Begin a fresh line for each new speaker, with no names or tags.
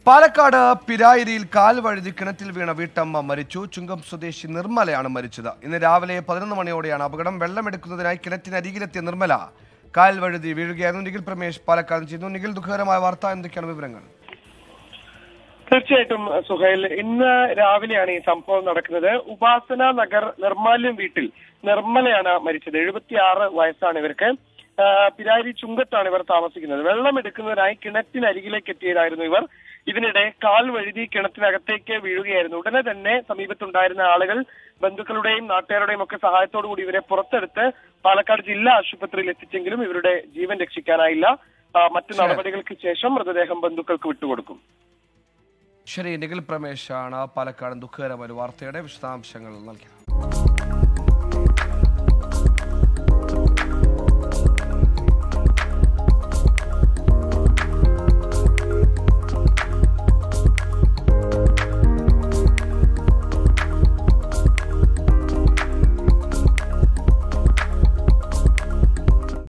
പാലക്കാട് പിരായിരിയിൽ കാൽ വഴുതി കിണറ്റിൽ വീണ വീട്ടമ്മ മരിച്ചു ചുങ്കം സ്വദേശി നിർമ്മലയാണ് മരിച്ചത് ഇന്ന് രാവിലെ പതിനൊന്ന് മണിയോടെയാണ് അപകടം വെള്ളമെടുക്കുന്നതിനായി കിണറ്റിനരികിലെത്തിയ നിർമ്മല കാൽ വഴുതി വീഴുകയായിരുന്നു നിഖിൽ പ്രമേഷ് പാലക്കാട് ചെയ്യുന്നു നിഖിൽ ദുഃഖകരമായ വാർത്ത എന്തൊക്കെയാണ് വിവരങ്ങൾ
തീർച്ചയായിട്ടും സുഹൈൽ ഇന്ന് രാവിലെയാണ് ഈ സംഭവം നടക്കുന്നത് ഉപാസന നഗർ നിർമാല്യം വീട്ടിൽ നിർമ്മലയാണ് മരിച്ചത് എഴുപത്തിയാറ് വയസ്സാണ് ഇവർക്ക് ആ, പിരാരി ചുങ്കത്താണ് ഇവർ താമസിക്കുന്നത് വെള്ളം എടുക്കുന്നതിനായി കിണറ്റിനരികിലേക്ക് എത്തിയതായിരുന്നു ഇവർ ഇതിനിടെ കാൽ വഴുതി കിണറ്റിനകത്തേക്ക് വീഴുകയായിരുന്നു ഉടനെ തന്നെ സമീപത്തുണ്ടായിരുന്ന ആളുകൾ ബന്ധുക്കളുടെയും നാട്ടുകാരുടെയും ഒക്കെ സഹായത്തോടു കൂടി ഇവരെ പുറത്തെടുത്ത് പാലക്കാട് ജില്ലാ ആശുപത്രിയിൽ എത്തിച്ചെങ്കിലും ഇവരുടെ ജീവൻ രക്ഷിക്കാനായില്ല ആ, മറ്റു നടപടികൾക്ക് ശേഷം മൃതദേഹം ബന്ധുക്കൾക്ക് വിട്ടുകൊടുക്കും
ശരി നിഖിൽ പ്രമേഷാണ് പാലക്കാട് ദുഃഖകരമായ ഒരു വാർത്തയുടെ വിശദാംശങ്ങൾ നൽകിയത്